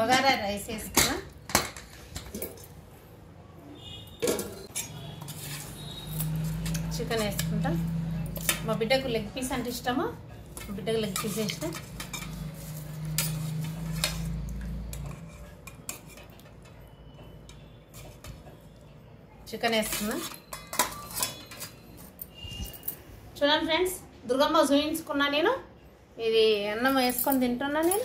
Bagara rice వేసుకున్నా chicken వేసుకుంటా మా బిడ్డకు లెగ్ పీస్ అంటే ఇష్టమా మా బిడ్డకు లెగ్ పీస్ వేసిన చికెన్ వేస్తున్నా చూడండి ఫ్రెండ్స్ దుర్గమ్మ చూయించుకున్నా నేను ఇది అన్నం వేసుకొని తింటున్నా నేను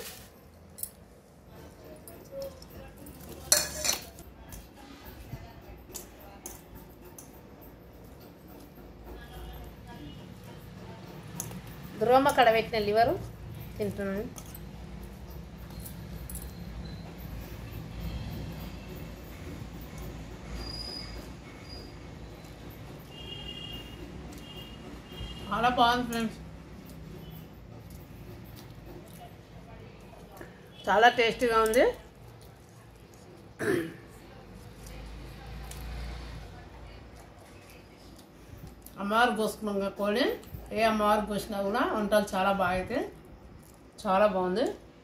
దుర్గమ్మ కడ పెట్టిన లివరు తింటున్నాను చాలా బాగుంది ఫ్రెండ్స్ చాలా టేస్టీగా ఉంది అమ్మవారు కోసుకున్నాం కదా కోడి ఏ అమ్మవారు కోసినా కూడా వంటలు చాలా బాగా అయితే చాలా బాగుంది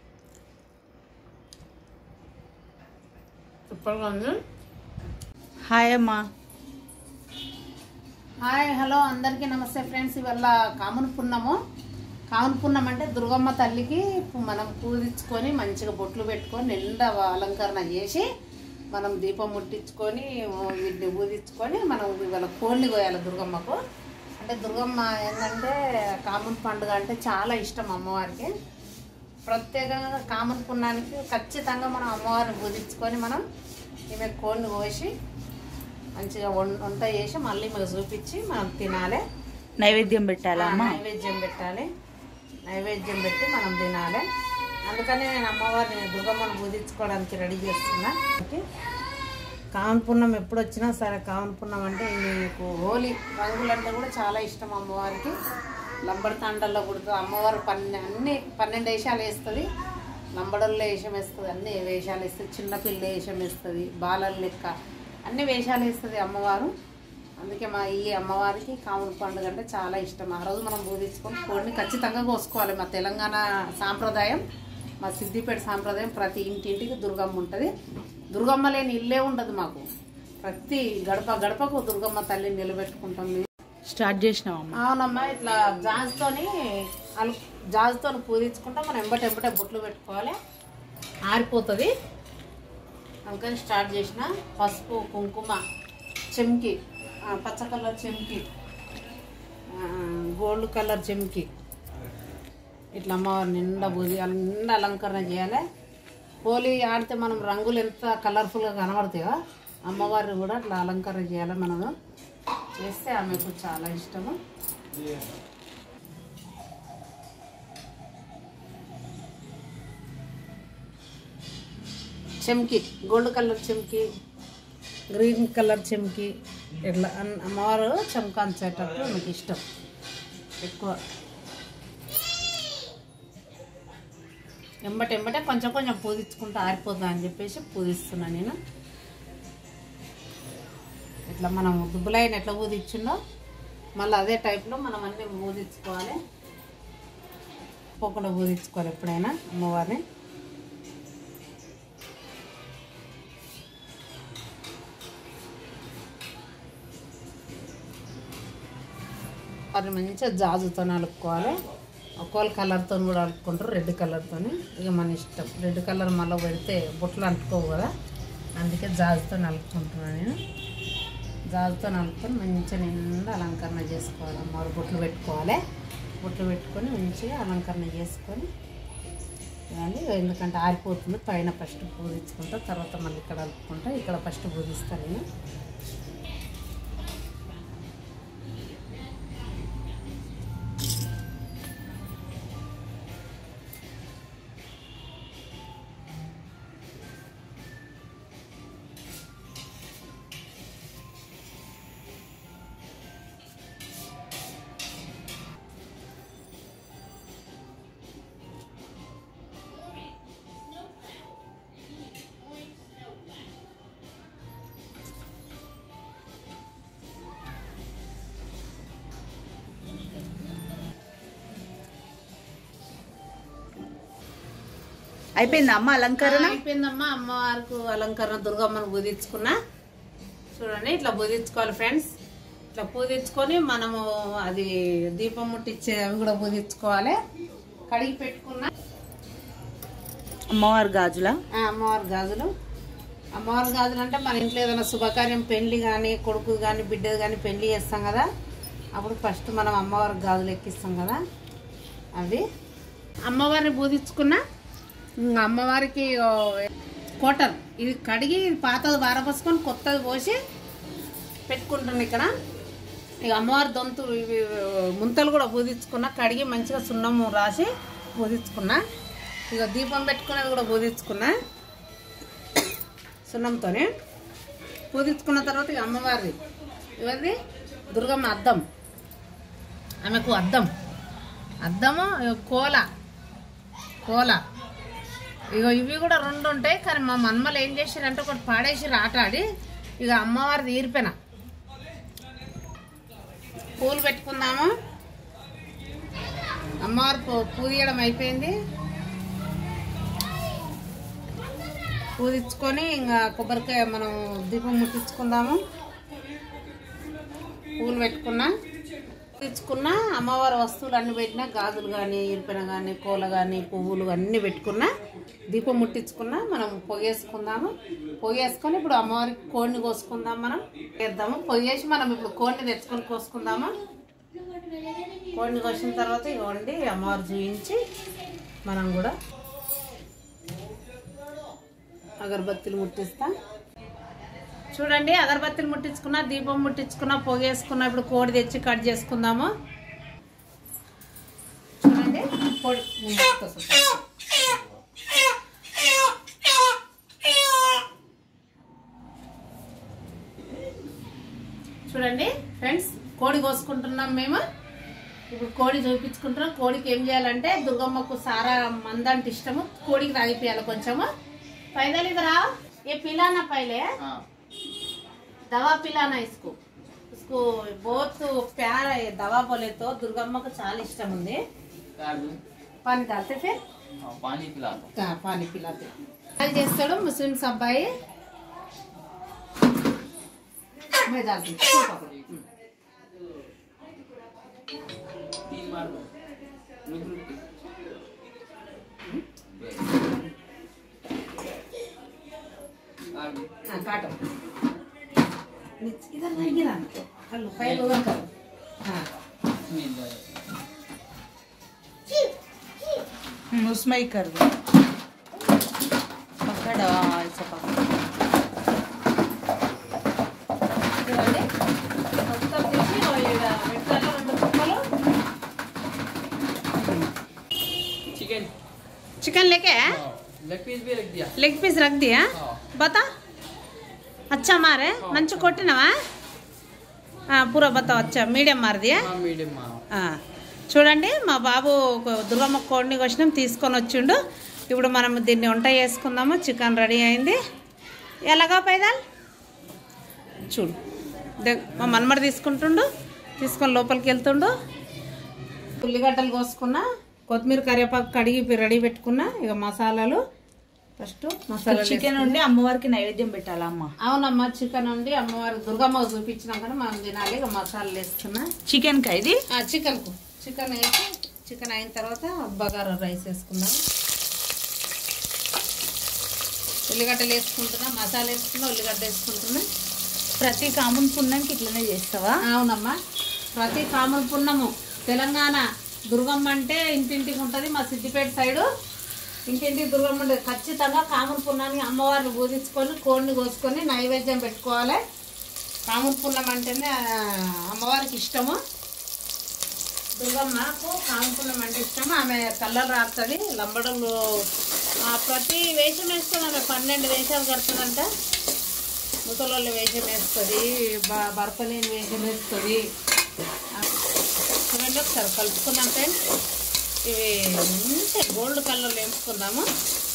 సూపర్గా ఉంది హాయ్ అమ్మా హాయ్ హలో అందరికీ నమస్తే ఫ్రెండ్స్ ఇవాళ కామున పున్నము కామున పున్నం అంటే దుర్గమ్మ తల్లికి మనం పూజించుకొని మంచిగా బొట్లు పెట్టుకొని నిండా అలంకరణ చేసి మనం దీపం ముట్టించుకొని వీటిని పూజించుకొని మనం ఇవాళ కోళ్ళని కోయాలి దుర్గమ్మకు అంటే దుర్గమ్మ ఏంటంటే కామున పండుగ అంటే చాలా ఇష్టం అమ్మవారికి ప్రత్యేకంగా కామున పున్నానికి ఖచ్చితంగా మనం అమ్మవారిని పూజించుకొని మనం ఈమె కోడిని కోసి మంచిగా వం- వంట చేసి మళ్ళీ మీకు చూపించి మనం తినాలి నైవేద్యం పెట్టాలా ఆ, అమ్మా నైవేద్యం పెట్టాలి నైవేద్యం పెట్టి మనం తినాలి అందుకని నేను అమ్మవారిని దుర్గమ్మను పూజించుకోవడానికి రెడీ చేస్తున్నా ఓకే కావన్ పున్నం ఎప్పుడు వచ్చినా సరే కావన్ పున్నం అంటే మీకు హోలీ రంగులు అంటే కూడా చాలా ఇష్టం అమ్మవారికి లంబడి తాండల్లో కుడుతుంది అమ్మవారు పన్నె అన్ని పన్నెండు వేషాలు వేస్తుంది లంబడల్లో వేషం వేస్తుంది అన్ని వేషాలు వేస్తుంది చిన్నపిల్ల వేషం వేస్తుంది బాలల లెక్క అన్ని వేషాలు వేస్తుంది అమ్మవారు అందుకే మా ఈ అమ్మవారికి కాముడు పండుగ అంటే చాలా ఇష్టం ఆ రోజు మనం పూజించుకొని కోడిని ఖచ్చితంగా కోసుకోవాలి మా తెలంగాణ సాంప్రదాయం మా సిద్దిపేట సాంప్రదాయం ప్రతి ఇంటింటికి దుర్గమ్మ ఉంటుంది దుర్గమ్మ లేని ఇల్లే ఉండదు మాకు ప్రతి గడప గడపకు దుర్గమ్మ తల్లిని నిలబెట్టుకుంటాం మేము స్టార్ట్ చేసినావమ్మా అవునమ్మా ఇట్లా జాజ్తోని అలు జాజ్తో పూజించుకుంటా మనం ఎంబట ఎంబటే బొట్లు పెట్టుకోవాలి ఆరిపోతుంది అందుకని స్టార్ట్ చేసిన పసుపు కుంకుమ చెమ్కి ఆ, పచ్చ కలర్ చెమ్కి ఆ, గోల్డ్ కలర్ చెమ్కి ఇట్లా అమ్మవారు నిండా పూజ నిండా అలంకరణ చేయాలి హోలీ ఆడితే మనం రంగులు ఎంత కలర్ఫుల్గా కనబడతాయో అమ్మవారిని కూడా అట్లా అలంకరణ చేయాలి మనము చేస్తే ఆమెకు చాలా ఇష్టము చెమ్కి గోల్డ్ కలర్ చెమ్కి గ్రీన్ కలర్ చెమ్కి ఇట్లా అన్- అమ్మవారు చెమకాంచేటప్పుడు మీకు ఇష్టం ఎక్కువ ఎంబట ఎంబటే కొంచెం కొంచెం పూజించుకుంటూ ఆరిపోతా అని చెప్పేసి పూజిస్తున్నా నేను ఇట్లా మనం దుబ్బులైన ఎట్లా పూజించిందో మళ్ళీ అదే టైప్లో మనం అన్నీ పూజించుకోవాలి పోకుండా పూజించుకోవాలి ఎప్పుడైనా అమ్మవారిని వారిని మంచిగా జాజుతో నలుపుకోవాలి ఒక్కోళ్ళ కలర్తో కూడా అలుపుకుంటారు రెడ్ కలర్తో ఇక మన ఇష్టం రెడ్ కలర్ మళ్ళీ పెడితే బొట్లు అంటుకోవు కదా అందుకే జాజుతో నలుపుకుంటున్నాను నేను జాజుతో నలుపుకొని మంచిగా నిండా అలంకరణ చేసుకోవాలి అమ్మవారు బొట్లు పెట్టుకోవాలి బొట్లు పెట్టుకొని మంచిగా అలంకరణ చేసుకొని ఇవ్వండి ఎందుకంటే ఆరిపోతుంది పైన ఫస్ట్ పూజించుకుంటా తర్వాత మళ్ళీ ఇక్కడ అలుపుకుంటా ఇక్కడ ఫస్ట్ పూజిస్తాను నేను అయిపోయిందా అమ్మ అలంకరణ అయిపోయిందమ్మా అమ్మవారికి అలంకరణ దుర్గమ్మను పూజించుకున్నా చూడండి ఇట్లా పూజించుకోవాలి ఫ్రెండ్స్ ఇట్లా పూజించుకొని మనము అది దీపం ముట్టించే అవి కూడా పూజించుకోవాలి కడిగి పెట్టుకున్న అమ్మవారి గాజుల ఆ, అమ్మవారి గాజులు అమ్మవారి గాజులు అంటే మన ఇంట్లో ఏదైనా శుభకార్యం పెళ్లి కానీ కొడుకు కానీ బిడ్డ కానీ పెళ్లి చేస్తాం కదా అప్పుడు ఫస్ట్ మనం అమ్మవారి గాజులు ఎక్కిస్తాం కదా అవి అమ్మవారిని పూజించుకున్న ఇంక అమ్మవారికి ఓ, కోటర్ ఇది కడిగి పాతది వారపోసుకొని కొత్తది పోసి పెట్టుకుంటున్నాను ఇక్కడ ఇక అమ్మవారి దొంతు ఇవి ముంతలు కూడా పూజించుకున్నా కడిగి మంచిగా సున్నము రాసి పూజించుకున్నా ఇక దీపం పెట్టుకునేది కూడా పూజించుకున్నా సున్నంతోనే పూజించుకున్న తర్వాత ఇక అమ్మవారిది ఇవన్నీ దుర్గమ్మ అద్దం ఆమెకు అద్దం అద్దము ఇగో కోల కోల ఇగో ఇవి కూడా రెండు ఉంటాయి కానీ మా మన్మలు ఏం చేసిరంటే ఒకటి పాడేసి ఆట ఆడి ఇక అమ్మవారిది ఈరిపోయిన పూలు పెట్టుకుందాము అమ్మవారు పూ- పూజియడం అయిపోయింది పూజించుకొని ఇంకా కొబ్బరికాయ మనం దీపం ముట్టించుకుందాము పూలు పెట్టుకున్నా తెచ్చుకున్నా అమ్మవారి వస్తువులు అన్ని పెట్టినా గాజులు కానీ ఇరిపిన కానీ కోల కానీ పువ్వులు అన్నీ పెట్టుకున్నా దీపం ముట్టించుకున్నా మనం పొగేసుకుందాము పొగేసుకొని ఇప్పుడు అమ్మవారికి కోడిని కోసుకుందాం మనం వేద్దాము పొగేసి మనం ఇప్పుడు కోడిని తెచ్చుకొని కోసుకుందాము కోడిని కోసిన తర్వాత ఇక వండి అమ్మవారు చూయించి మనం కూడా అగరబత్తులు ముట్టిస్తా చూడండి అగరబత్తులు ముట్టించుకున్నా దీపం ముట్టించుకున్నా పొగేసుకున్నా ఇప్పుడు కోడి తెచ్చి కట్ చేసుకుందాము చూడండి కోడి నేను ముట్టుతా చూస్తా. చూడండి ఫ్రెండ్స్ కోడి కోసుకుంటున్నాం మేము ఇప్పుడు కోడి చూపించుకుంటున్నాం కోడికి ఏం చేయాలంటే దుర్గమ్మకు సారా మంద అంటే ఇష్టము కోడికి తాగిపోయాలి కొంచెము పైదలు ఇదరా ఏ పిలానా పైలే दवा पिलाना इसको इसको बहुत प्यार है दवा बोले तो दुर्गम्मा को చాలా ఇష్టం ఉంది పానీ डालते फिर पानी पिला दो కా పానీ పిలాతే అది చేస్తాడు ముస్లిమ్స్ అబ్బాయి मैं डालती हूँ तू पकड़। तीन बार दो रुक रुक के काट दो। हाँ काटो नीचे- इधर नहीं गिरा हेलो फाइल उधर करो हाँ मिल जाएगा उसमें ही कर दो पकड़ हाँ, ऐसा पकड़ చూడండి మొత్తం తీసి ఓ ఈడ పెట్టాలి రెండు ముక్కలు चिकन चिकन लेके लेग पीस भी रख दिया లెగ్ పీస్ రख दिया हाँ बता अच्छा मारे మంచి కొట్టినవా ఆ, పూరా బతావు అచ్చా మీడియం మారదియా हाँ मीडियम हाँ ఆ, చూడండి మా బాబు ఒక దుర్గమ్మ కోడిని వచ్చినాం తీసుకొని వచ్చిండు ఇప్పుడు మనం దీన్ని వంట చేసుకుందాము చికెన్ రెడీ అయింది ఎలాగా పైదాల్ చూడు దే- మా మన్మడు తీసుకుంటుండు తీసుకొని లోపలికి వెళ్తుండు ఉల్లిగడ్డలు కోసుకున్నా కొత్తిమీర కరివేపాకు కడిగి రెడీ పెట్టుకున్నా ఇక మసాలాలు ఫస్ట్ మసాలా చికెన్ ఉండి అమ్మవారికి నైవేద్యం పెట్టాలా అమ్మ అవునమ్మా చికెన్ ఉండి అమ్మవారి దుర్గమ్మ చూపించినాం కదా మనం తినాలి ఇక మసాలాలు వేస్తున్నా చికెన్ కా ఇది ఆ, చికెన్కు చికెన్ వేసి చికెన్ అయిన తర్వాత బగారా రైస్ వేసుకుందాం ఉల్లిగడ్డలు వేసుకుంటున్నా మసాలా వేసుకున్నా ఉల్లిగడ్డ వేసుకుంటున్నా ప్రతి కామన్ పుణ్యానికి ఇట్లనే చేస్తావా అవునమ్మా ప్రతి కాముల పున్నము తెలంగాణ దుర్గమ్మ అంటే ఇంటింటికి ఉంటుంది మా సిద్దిపేట సైడు ఇంటింటికి దుర్గమ్మ ఉంటుంది ఖచ్చితంగా కాముల పున్నానికి అమ్మవారిని పూజించుకొని కోడిని కోసుకొని నైవేద్యం పెట్టుకోవాలి కాముల పున్నం అంటేనే ఆ, అమ్మవారికి ఇష్టము దుర్గమ్మకు కాముకున్నం అంటే ఇష్టము ఆమె కళ్ళలు రాస్తుంది లంబడలు ఆ, ప్రతి వేషం వేస్తుంది ఆమె పన్నెండు వేషాలు కడుతుందంట ముసలోళ్ళ వేషం వేస్తుంది బ- బర్పలేని వేషం వేస్తుంది ఆ, చూడండి ఒకసారి కలుపుకుందాం ఫ్రెండ్స్ ఇవి మంచి గోల్డ్ కలర్లో వేసుకుందాము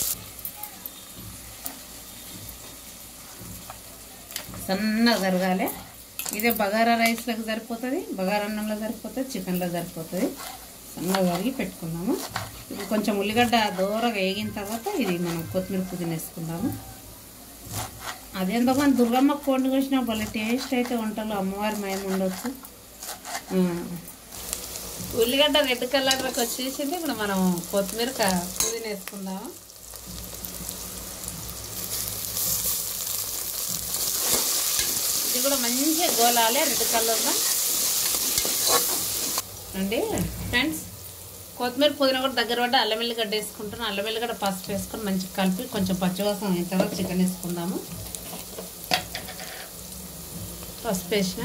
సన్నగా జరగాలి ఇదే బగారా రైస్లకు సరిపోతుంది బగారా అన్నంలో సరిపోతుంది చికెన్లో సరిపోతుంది సన్నగా కరిగి పెట్టుకుందాము ఇది కొంచెం ఉల్లిగడ్డ దూరగా వేగిన తర్వాత ఇది మనం కొత్తిమీర పుదీనా వేసుకుందాము అదేందో కానీ దుర్గమ్మకు కొండి కోసిన భలే టేస్ట్ అయితే వంటలు అమ్మవారి మయం ఉండొచ్చు ఆ. ఉల్లిగడ్డ రెడ్ కలర్లోకి వచ్చేసింది ఇప్పుడు మనం కొత్తిమీర క- పుదీనా వేసుకుందాము ఇది కూడా మంచిగా గోలాలి రెడ్ కలర్లో అండి ఫ్రెండ్స్ కొత్తిమీర పుదీనా కూడా దగ్గర పడ్డ అల్లం వెల్లిగడ్డ వేసుకుంటున్నాను అల్లం వెల్లిగడ్డ పసుపు వేసుకొని మంచిగా కలిపి కొంచెం పచ్చివాసన అయిన తర్వాత చికెన్ వేసుకుందాము పసుపు వేసిన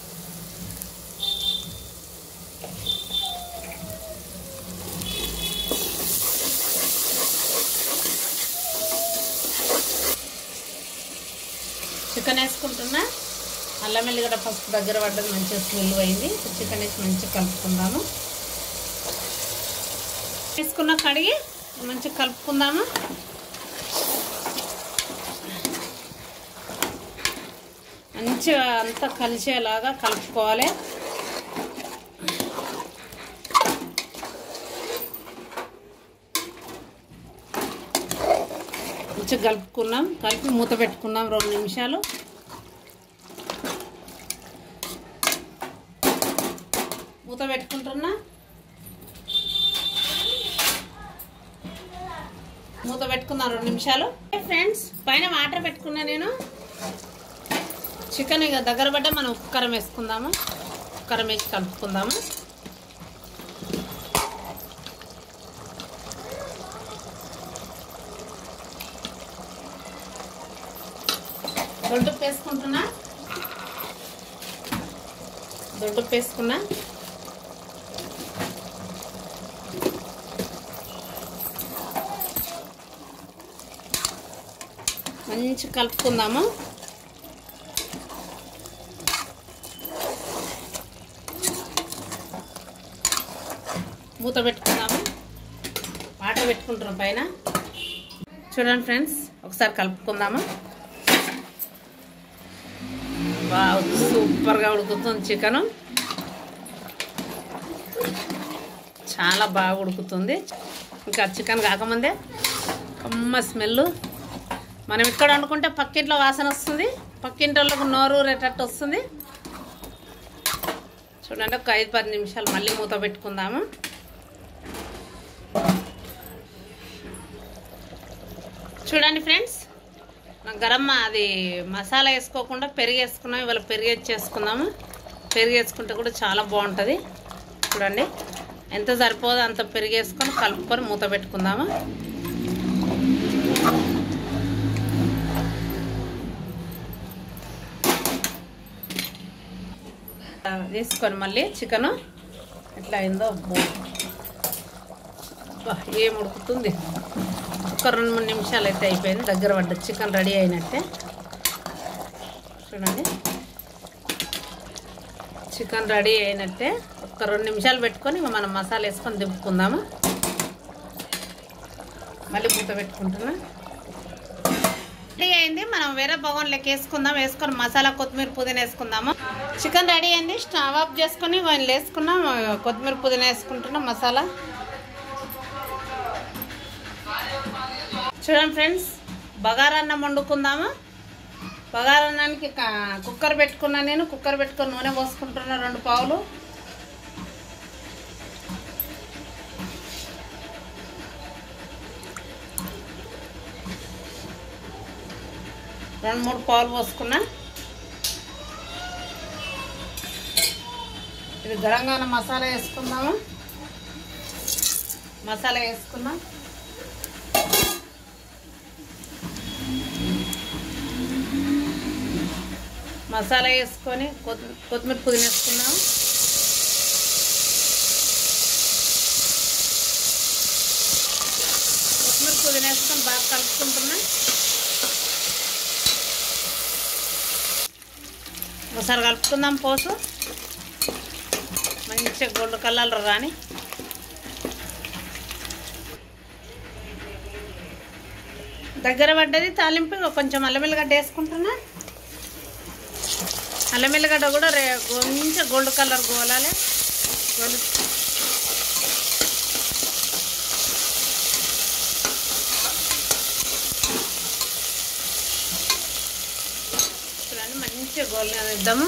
చికెన్ వేసుకుంటున్నా అల్లం వెల్లిగడ్డ పసుపు దగ్గర పడ్డది మంచిగా స్మెల్ అయింది ఇప్పుడు చికెన్ వేసి మంచిగా కలుపుకుందాము వేసుకున్న కడిగి మంచిగా కలుపుకుందాము మంచిగా అంతా కలిసేలాగా కలుపుకోవాలి మంచిగా కలుపుకున్నాం కలిపి మూత పెట్టుకుందాం రెండు నిమిషాలు మూత పెట్టుకుంటున్నా మూత పెట్టుకుందాం రెండు నిమిషాలు ఫ్రెండ్స్ పైన వాటర్ పెట్టుకున్నా నేను చికెన్ ఇక దగ్గర పడ్డ మనం ఉప్పు కారం వేసుకుందాము ఉప్పు కారం వేసి కలుపుకుందాము దొడ్డుప్పు వేసుకుంటున్నా దొడ్డుప్పు వేసుకున్నా మంచి కలుపుకుందాము మూత పెట్టుకుందాము వాటర్ పెట్టుకుంటున్నాం పైన చూడండి ఫ్రెండ్స్ ఒకసారి కలుపుకుందాము వావ్ సూపర్గా ఉడుకుతుంది చికెను చాలా బాగా ఉడుకుతుంది ఇంకా చికెన్ కాకముందే కమ్మ స్మెల్ మనం ఇక్కడ వండుకుంటే పక్కింట్లో వాసన వస్తుంది పక్కింటి వాళ్ళకు నోరు రేటట్టు వస్తుంది చూడండి ఒక ఐదు పది నిమిషాలు మళ్ళీ మూత పెట్టుకుందాము చూడండి ఫ్రెండ్స్ నా గరం అది మసాలా వేసుకోకుండా పెరుగు వేసుకున్నాం ఇవాళ పెరుగు చేసుకుందాము పెరుగు వేసుకుంటే కూడా చాలా బాగుంటుంది చూడండి ఎంత సరిపోదో అంత పెరుగు వేసుకొని కలుపుకొని మూత పెట్టుకుందాము ఆ, తీసుకొని మళ్ళీ చికెను ఎట్లా అయిందో అబ్బో. అబ్బా, ఏం ఉడుకుతుంది ఒక రెండు మూడు నిమిషాలు అయితే అయిపోయింది దగ్గర పడ్డ చికెన్ రెడీ అయినట్టే చూడండి చికెన్ రెడీ అయినట్టే ఒక రెండు నిమిషాలు పెట్టుకొని ఇక మనం మసాలా వేసుకొని దింపుకుందాము మళ్ళీ మూత పెట్టుకుంటున్నా రెడీ అయింది మనం వేరే బగోన్లోకి వేసుకుందాం వేసుకొని మసాలా కొత్తిమీర పుదీనా వేసుకుందాము చికెన్ రెడీ అయింది స్టవ్ ఆఫ్ చేసుకొని వాళ్ళు వేసుకున్నాం కొత్తిమీర పుదీనా వేసుకుంటున్నాం మసాలా చూడండి ఫ్రెండ్స్ బగారన్నం వండుకుందాము బగారన్నానికి క- కుక్కర్ పెట్టుకున్నా నేను కుక్కర్ పెట్టుకొని నూనె పోసుకుంటున్నా రెండు పావులు రెండు మూడు పావులు పోసుకున్నా ఇది తెలంగాణ మసాలా వేసుకుందాము మసాలా వేసుకున్నాం మసాలా వేసుకొని కొత్తి- కొత్తిమీర పుదీనా వేసుకున్నాం కొత్తిమీర పుదీనా వేసుకొని బాగా కలుపుకుంటున్నా ఒకసారి కలుపుకుందాం పోసు మంచిగా గోల్డ్ కలర్ రాని దగ్గర పడ్డది తాలింపు ఇక కొంచెం అల్లం వెల్లిగడ్డ వేసుకుంటున్నా అల్లం వెల్లిగడ్డ కూడా రే కొంచెం గోల్డ్ కలర్ గోలాలి గోల్డ్ మంచిగా గోల్నిద్దాము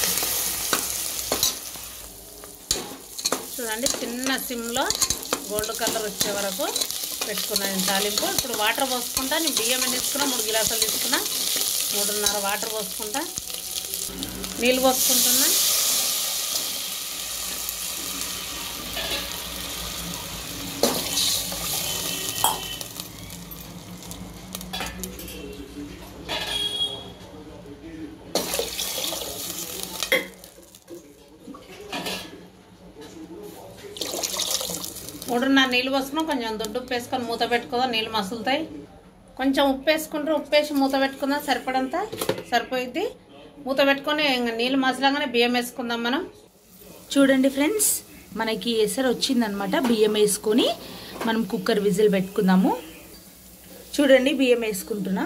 చూడండి చిన్న సిమ్లో గోల్డ్ కలర్ వచ్చే వరకు పెట్టుకున్నాను నేను తాలింపు ఇప్పుడు వాటర్ పోసుకుంటా నేను బియ్యం ఎన్ని తీసుకున్నా మూడు గిలాసాలు తీసుకున్నా మూడున్నర వాటర్ పోసుకుంటా నీళ్ళు పోసుకుంటున్నా మూడున్నర నీళ్ళు పోసుకున్నాం కొంచెం దొడ్డు ఉప్పు వేసుకొని మూత పెట్టుకుందాం నీళ్ళు మసులుతాయి కొంచెం ఉప్పు వేసుకుంటారు ఉప్పు వేసి మూత పెట్టుకుందాం సరిపడంత సరిపోయిద్ది మూత పెట్టుకొని ఇంకా నీళ్ళు మసలంగానే బియ్యం వేసుకుందాం మనం చూడండి ఫ్రెండ్స్ మనకి ఎసరు వచ్చిందనమాట బియ్యం వేసుకొని మనం కుక్కర్ విజిల్ పెట్టుకుందాము చూడండి బియ్యం వేసుకుంటున్నా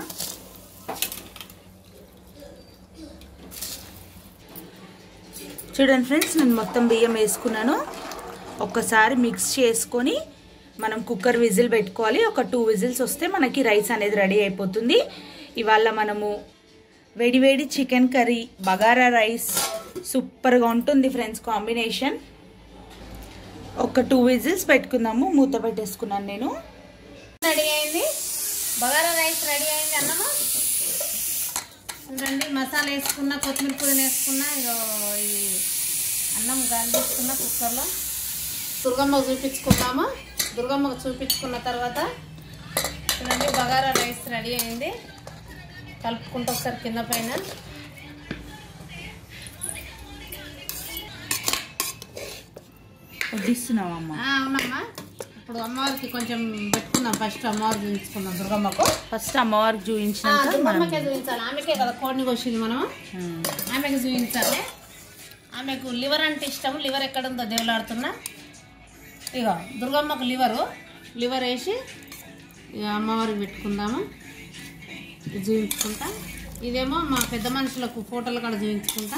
చూడండి ఫ్రెండ్స్ నేను మొత్తం బియ్యం వేసుకున్నాను ఒక్కసారి మిక్స్ చేసుకొని మనం కుక్కర్ విజిల్ పెట్టుకోవాలి ఒక టూ విజిల్స్ వస్తే మనకి రైస్ అనేది రెడీ అయిపోతుంది ఇవాళ మనము వేడివేడి చికెన్ కర్రీ బగారా రైస్ సూపర్గా ఉంటుంది ఫ్రెండ్స్ కాంబినేషన్ ఒక టూ విజిల్స్ పెట్టుకుందాము మూత పెట్టేసుకున్నాను నేను రెడీ అయింది బగారా రైస్ రెడీ అయింది అన్నమా చూడండి మసాలా వేసుకున్నా కొత్తిమీర పుదీన వేసుకున్నా ఇగో ఇది అన్నం గాలి తీసుకున్నా కుక్కర్లో దుర్గమ్మకు చూపించుకుందాము దుర్గమ్మకు చూపించుకున్న తర్వాత చూడండి బగారా రైస్ రెడీ అయింది కలుపుకుంటూ ఒకసారి కింద పైన వడ్డిస్తున్నావమ్మ ఆ, అవునమ్మా ఇప్పుడు అమ్మవారికి కొంచెం పెట్టుకుందాం ఫస్ట్ అమ్మవారు చూపించుకుందాం దుర్గమ్మకు ఫస్ట్ అమ్మవారికి ఆ, చూపించినాక మనం దుర్గమ్మకే చూపించాలి ఆమెకే కదా కోడిని కోసింది మనం ఉమ్. ఆమెకు చూపించాలి ఆమెకు లివర్ అంటే ఇష్టం లివర్ ఎక్కడ ఉందో దేవులాడుతున్నా ఇక దుర్గమ్మకు లివరు లివర్ వేసి ఇక అమ్మవారికి పెట్టుకుందాము ఇది చూపించుకుంటా ఇదేమో మా పెద్ద మనుషులకు ఫోటోలు కాడ చూపించుకుంటా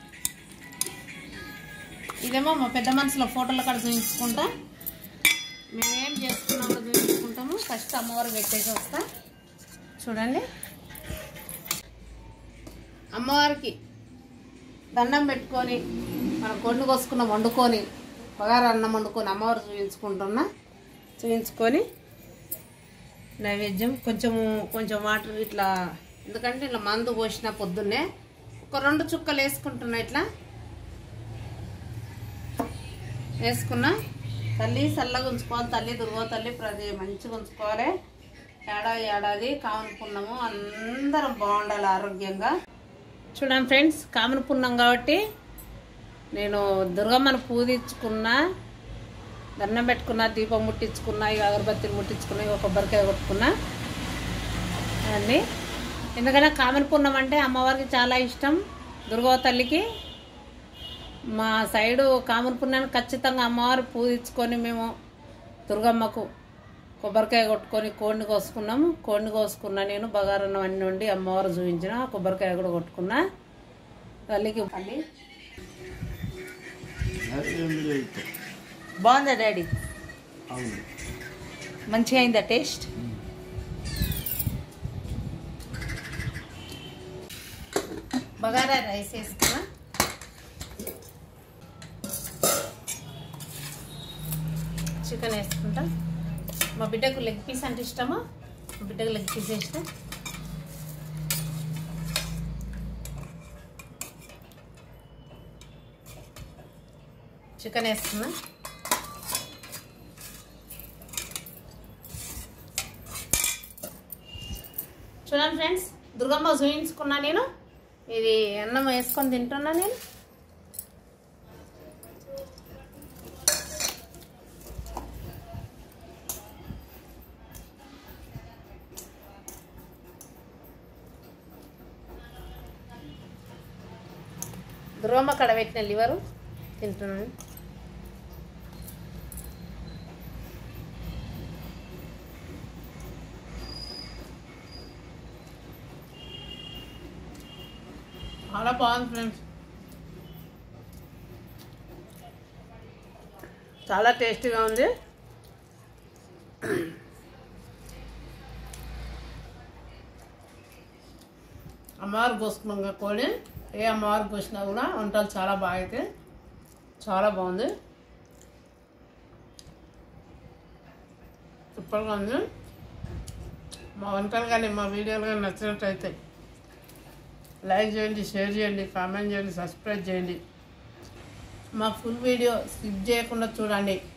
ఇదేమో మా పెద్ద మనుషుల ఫోటోల కాడ చూపించుకుంటా మేమేం చేసుకున్నామో చూపించుకుంటాము ఫస్ట్ అమ్మవారికి పెట్టేసి వస్తా చూడండి అమ్మవారికి దండం పెట్టుకొని మనం కొండు కోసుకున్న వండుకొని బగారా అన్నం వండుకొని అమ్మవారు చూపించుకుంటున్నా చూపించుకొని నైవేద్యం కొంచెము కొంచెం వాటర్ ఇట్లా ఎందుకంటే ఇట్లా మందు పోసిన పొద్దున్నే ఒక రెండు చుక్కలు వేసుకుంటున్నా ఇట్లా వేసుకున్నా తల్లి చల్లగా ఉంచుకోవాలి తల్లి దుర్గో తల్లి ప్రతి మంచిగా ఉంచుకోవాలి ఏడాది ఏడాది కావున పుణ్యము అందరం బాగుండాలి ఆరోగ్యంగా చూడండి ఫ్రెండ్స్ కామన్ పుణ్యం కాబట్టి నేను దుర్గమ్మను పూజించుకున్నా దండం పెట్టుకున్నా దీపం ముట్టించుకున్నా ఇక అగరబత్తిని ముట్టించుకున్నా ఇక కొబ్బరికాయ కొట్టుకున్నా అండి ఎందుకంటే కామన్ పుణ్యం అంటే అమ్మవారికి చాలా ఇష్టం దుర్గవ తల్లికి మా సైడు కామన్ పుణ్యాన్ని ఖచ్చితంగా అమ్మవారు పూజించుకొని మేము దుర్గమ్మకు కొబ్బరికాయ కొట్టుకొని కోడిని కోసుకున్నాము కోడిని కోసుకున్నా నేను బగారన్నం అన్ని వండి అమ్మవారు చూపించిన కొబ్బరికాయ కూడా కొట్టుకున్నా తల్లికి తల్లి బాగుందా డాడీ అవును మంచిగా అయిందా టేస్ట్ బగారా రైస్ వేసుకున్నా చికెన్ వేసుకుంటా మా బిడ్డకు లెగ్ పీస్ అంటే ఇష్టమా మా బిడ్డకు లెగ్ పీస్ వేసిన చికెన్ వేసుకున్నా చూడండి ఫ్రెండ్స్ దుర్గమ్మ చూపించుకున్నా నేను ఇది అన్నం వేసుకొని తింటున్నా నేను దుర్గమ్మ కడ పెట్టిన లివరు తింటున్నాను చాలా బాగుంది ఫ్రెండ్స్ చాలా టేస్టీగా ఉంది అమ్మవారు కోసుకున్నాం కదా కోడి ఏ అమ్మవారికి వచ్చినా కూడా వంటలు చాలా బాగా అయితే చాలా బాగుంది సూపర్గా ఉంది మా వంటలు కానీ మా వీడియోలు కానీ నచ్చినట్టయితే లైక్ చేయండి షేర్ చేయండి కామెంట్ చేయండి సబ్స్క్రైబ్ చేయండి మా ఫుల్ వీడియో స్కిప్ చేయకుండా చూడండి